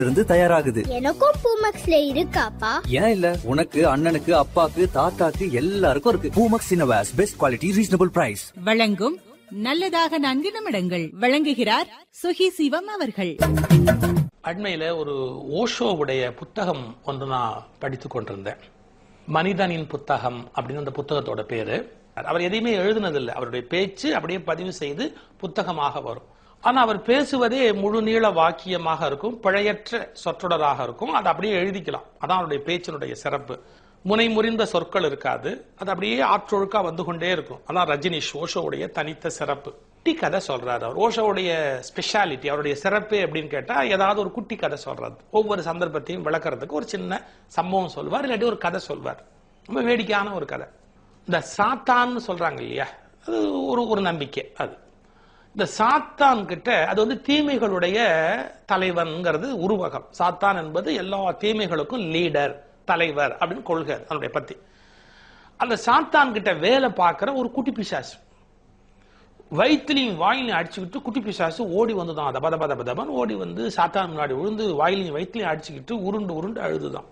இருந்து தயாராகுது எனக்கும் பூமெக்ஸ்ல இருக்காப்பா ஏன் இல்ல உனக்கு அண்ணனுக்கு அப்பாக்கு தாத்தாக்கு எல்லாருக்கும் இருக்கு பூமக்ஸ் இன்னோவேஸ் பெஸ்ட் குவாலிட்டி ரீசனபிள் பிரைஸ் வழங்கும் நல்லதாக நான்கு நிமிடங்கள் வழங்குகிறார் சுகி சிவம் அவர்கள் அண்மையில ஒரு ஓஷோவுடைய புத்தகம் ஒன்று நான் படித்து கொண்டிருந்தேன் மனிதனின் புத்தகம் அப்படின்னு அந்த புத்தகத்தோட பேரு அவர் எதையுமே எழுதுனதில்லை அவருடைய பேச்சு அப்படியே பதிவு செய்து புத்தகமாக வரும் ஆனா அவர் பேசுவதே முழு நீள வாக்கியமாக இருக்கும் பிழையற்ற சொற்றொடராக இருக்கும் அதை அப்படியே எழுதிக்கலாம் அதான் அவருடைய பேச்சினுடைய சிறப்பு முனை முறிந்த சொற்கள் இருக்காது அது அப்படியே ஆற்றொழுக்கா வந்து கொண்டே இருக்கும் அதான் ரஜினிஷ் ஓஷோவுடைய தனித்த சிறப்பு குட்டி கதை சொல்றாரு அவர் ஓஷோவுடைய ஸ்பெஷாலிட்டி அவருடைய சிறப்பு அப்படின்னு கேட்டா ஏதாவது ஒரு குட்டி கதை சொல்றது ஒவ்வொரு சந்தர்ப்பத்தையும் விளக்குறதுக்கு ஒரு சின்ன சம்பவம் சொல்வார் இல்லாட்டி ஒரு கதை சொல்வார் ரொம்ப வேடிக்கையான ஒரு கதை இந்த சாத்தான்னு சொல்றாங்க இல்லையா அது ஒரு ஒரு நம்பிக்கை அது இந்த சாத்தான் கிட்ட அது வந்து தீமைகளுடைய தலைவன்ங்கிறது உருவகம் சாத்தான் என்பது எல்லா தீமைகளுக்கும் லீடர் தலைவர் அப்படின்னு கொள்கை அதனுடைய பத்தி அந்த சாத்தான் கிட்ட வேலை பார்க்கிற ஒரு குட்டி பிசாசு வயிற்றுலையும் வாயிலையும் அடிச்சுக்கிட்டு குட்டி பிசாசு ஓடி வந்துதான் தப தப தப தபன்னு ஓடி வந்து சாத்தான் முன்னாடி விழுந்து வாயிலையும் வயிற்றுலையும் அடிச்சுக்கிட்டு உருண்டு உருண்டு அழுதுதான்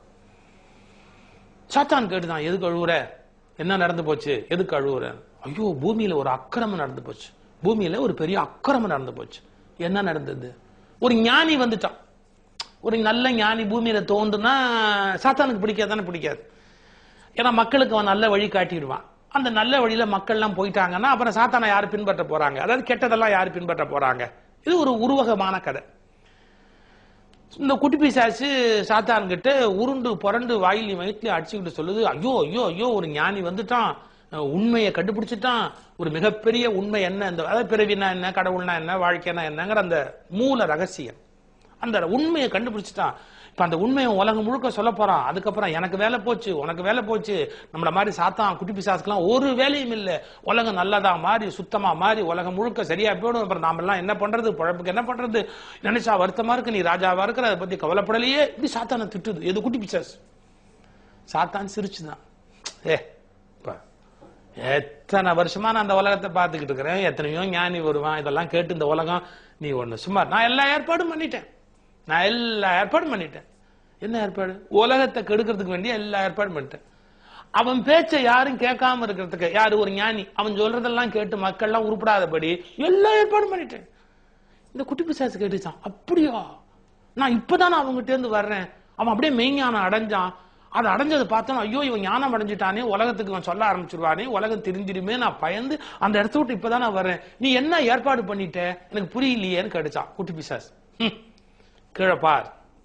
சாத்தான் கேட்டுதான் எதுக்கு அழுவுற என்ன நடந்து போச்சு எதுக்கு அழுவுற ஐயோ பூமியில ஒரு அக்கிரமம் நடந்து போச்சு பூமியில ஒரு பெரிய அக்கிரமம் நடந்து போச்சு என்ன நடந்தது ஒரு ஞானி வந்துட்டான் ஒரு நல்ல ஞானி பூமியில தோன்றுனா சாத்தானுக்கு பிடிக்காதானே பிடிக்காது ஏன்னா மக்களுக்கு அவன் நல்ல வழி காட்டிடுவான் அந்த நல்ல வழியில மக்கள்லாம் போயிட்டாங்கன்னா அப்புறம் சாத்தானை யாரு பின்பற்ற போறாங்க அதாவது கெட்டதெல்லாம் யாரு பின்பற்ற போறாங்க இது ஒரு உருவகமான கதை இந்த குட்டி பிசாசு சாத்தான் கிட்ட உருண்டு புரண்டு வாயிலையும் வயிற்றுலையும் அடிச்சுக்கிட்டு சொல்லுது ஐயோ ஐயோ ஐயோ ஒரு ஞானி வந்துட்டான் அஹ் உண்மையை கண்டுபிடிச்சிட்டான் ஒரு மிகப்பெரிய உண்மை என்ன இந்த அதாவது பிறவினா என்ன கடவுள்னா என்ன வாழ்க்கைனா என்னங்கிற அந்த மூல ரகசியம் அந்த உண்மையை கண்டுபிடிச்சிட்டான் இப்ப அந்த உண்மையை உலகம் முழுக்க சொல்ல போறான் அதுக்கப்புறம் எனக்கு வேலை போச்சு உனக்கு வேலை போச்சு நம்மள மாதிரி சாத்தான் குட்டி பிசாசுக்கெல்லாம் ஒரு வேலையும் இல்ல உலகம் நல்லதா மாறி சுத்தமா மாறி உலகம் முழுக்க சரியா போயிடும் அப்புறம் நாம எல்லாம் என்ன பண்றது குழப்புக்கு என்ன பண்றது நினைச்சா வருத்தமா இருக்கு நீ ராஜாவா இருக்கிற அதை பத்தி கவலைப்படலையே இப்படி சாத்தானை திட்டுது எது குட்டி பிசாசு சாத்தான் சிரிச்சுதான் ஏ இப்ப எத்தனை வருஷமா நான் அந்த உலகத்தை பார்த்துக்கிட்டு இருக்கிறேன் எத்தனையோ ஞானி வருவான் இதெல்லாம் கேட்டு இந்த உலகம் நீ ஒண்ணு சும்மா நான் எல்லா ஏற்பாடும் பண்ணிட்டேன் நான் எல்லா ஏற்பாடும் பண்ணிட்டேன் என்ன ஏற்பாடு உலகத்தை கெடுக்கிறதுக்கு வேண்டிய எல்லா ஏற்பாடும் பண்ணிட்டேன் அவன் பேச்சை யாரும் கேட்காம இருக்கிறதுக்கு யாரு ஒரு ஞானி அவன் சொல்றதெல்லாம் கேட்டு மக்கள்லாம் உருப்படாதபடி எல்லா ஏற்பாடும் பண்ணிட்டேன் இந்த குட்டி பிசாசு கேட்டுச்சான் அப்படியா நான் இப்பதான் அவங்ககிட்ட இருந்து வர்றேன் அவன் அப்படியே மெய்ஞானம் அடைஞ்சான் அதை அடைஞ்சதை பார்த்தோம் ஐயோ இவன் ஞானம் அடைஞ்சிட்டானே உலகத்துக்கு இவன் சொல்ல ஆரம்பிச்சிருவானே உலகம் தெரிஞ்சிருமே நான் பயந்து அந்த இடத்த விட்டு இப்பதான் நான் வர்றேன் நீ என்ன ஏற்பாடு பண்ணிட்ட எனக்கு புரியலையேன்னு கேட்டுச்சான் குட்டி பிசாஸ் ஹம். கீழே பார்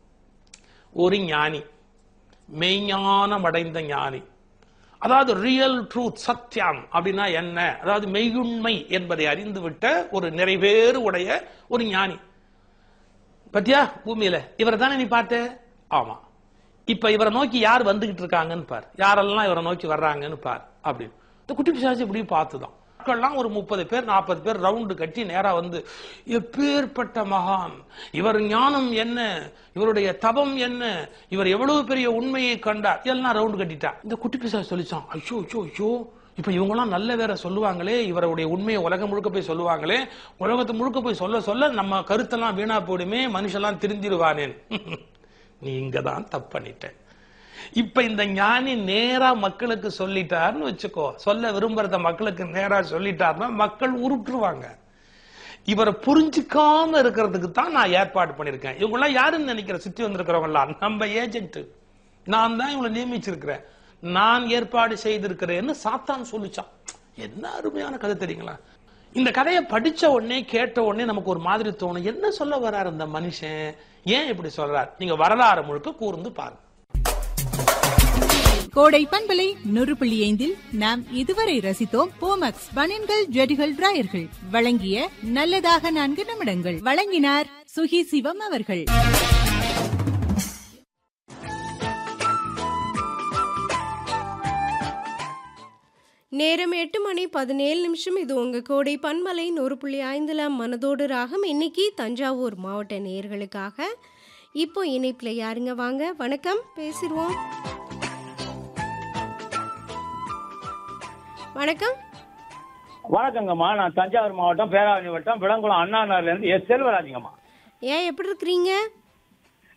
ஒரு ஞானி மெய்ஞானம் அடைந்த ஞானி அதாவது ரியல் ட்ரூத் சத்தியம் அப்படின்னா என்ன அதாவது மெய்யுண்மை என்பதை அறிந்துவிட்ட ஒரு நிறைவேறு உடைய ஒரு ஞானி பத்தியா பூமியில இவரை தானே நீ பார்த்த ஆமா இப்ப இவரை நோக்கி யார் வந்துகிட்டு இருக்காங்கன்னு பார் யாரெல்லாம் இவரை நோக்கி வர்றாங்கன்னு பார் அப்படின்னு இந்த குட்டி பிசாசு இப்படி பார்த்துதான் மக்கள்லாம் ஒரு முப்பது பேர் நாற்பது பேர் ரவுண்டு கட்டி நேரா வந்து எப்பேற்பட்ட மகான் இவர் ஞானம் என்ன இவருடைய தபம் என்ன இவர் எவ்வளவு பெரிய உண்மையை கண்டார் எல்லாம் ரவுண்டு கட்டிட்டா இந்த குட்டி பிசாசு சொல்லிச்சான் ஐயோ ஐயோ ஐயோ இப்ப இவங்கெல்லாம் நல்ல வேற சொல்லுவாங்களே இவருடைய உண்மையை உலகம் முழுக்க போய் சொல்லுவாங்களே உலகத்தை முழுக்க போய் சொல்ல சொல்ல நம்ம கருத்தெல்லாம் வீணா போயிடுமே மனுஷெல்லாம் திருந்திருவானேன் நீ இங்கதான் தப்பு பண்ணிட்ட இப்ப இந்த ஞானி நேரா மக்களுக்கு சொல்லிட்டார்னு வச்சுக்கோ சொல்ல விரும்புறத மக்களுக்கு நேரா சொல்லிட்டார்னா மக்கள் உருட்டுருவாங்க இவரை புரிஞ்சுக்காம இருக்கிறதுக்கு தான் நான் ஏற்பாடு பண்ணிருக்கேன் இவங்க எல்லாம் யாருன்னு நினைக்கிற சுத்தி வந்திருக்கிறவங்களாம் நம்ம ஏஜென்ட் நான் தான் இவங்களை நியமிச்சிருக்கிறேன் நான் ஏற்பாடு செய்திருக்கிறேன்னு சாத்தான் சொல்லிச்சான் என்ன அருமையான கதை தெரியுங்களா இந்த கதையை படிச்ச உடனே கேட்ட உடனே நமக்கு ஒரு மாதிரி தோணும் என்ன சொல்ல வர்றாரு இந்த மனுஷன் ஏன் இப்படி சொல்றார் நீங்க வரலாறு முழுக்க கூர்ந்து பாருங்க கோடை பண்பலை நூறு புள்ளி ஐந்தில் நாம் இதுவரை ரசித்தோம் போமக்ஸ் பனியன்கள் ஜெடிகள் டிராயர்கள் வழங்கிய நல்லதாக நான்கு நிமிடங்கள் வழங்கினார் சுகி சிவம் அவர்கள் நேரம் எட்டு மணி பதினேழு நிமிஷம் இது உங்கள் கோடை பன்மலை நூறு புள்ளி ஐந்துல மனதோடு ராகம் இன்னைக்கு தஞ்சாவூர் மாவட்ட நேயர்களுக்காக இப்போ இணைப்பில் யாருங்க வாங்க வணக்கம் பேசிடுவோம் வணக்கம் வணக்கங்கம்மா நான் தஞ்சாவூர் மாவட்டம் பேராவணி வட்டம் விளங்குளம் அண்ணா நகர்ல இருந்து எஸ் செல்வராஜுங்கம்மா ஏன் எப்படி இருக்கிறீங்க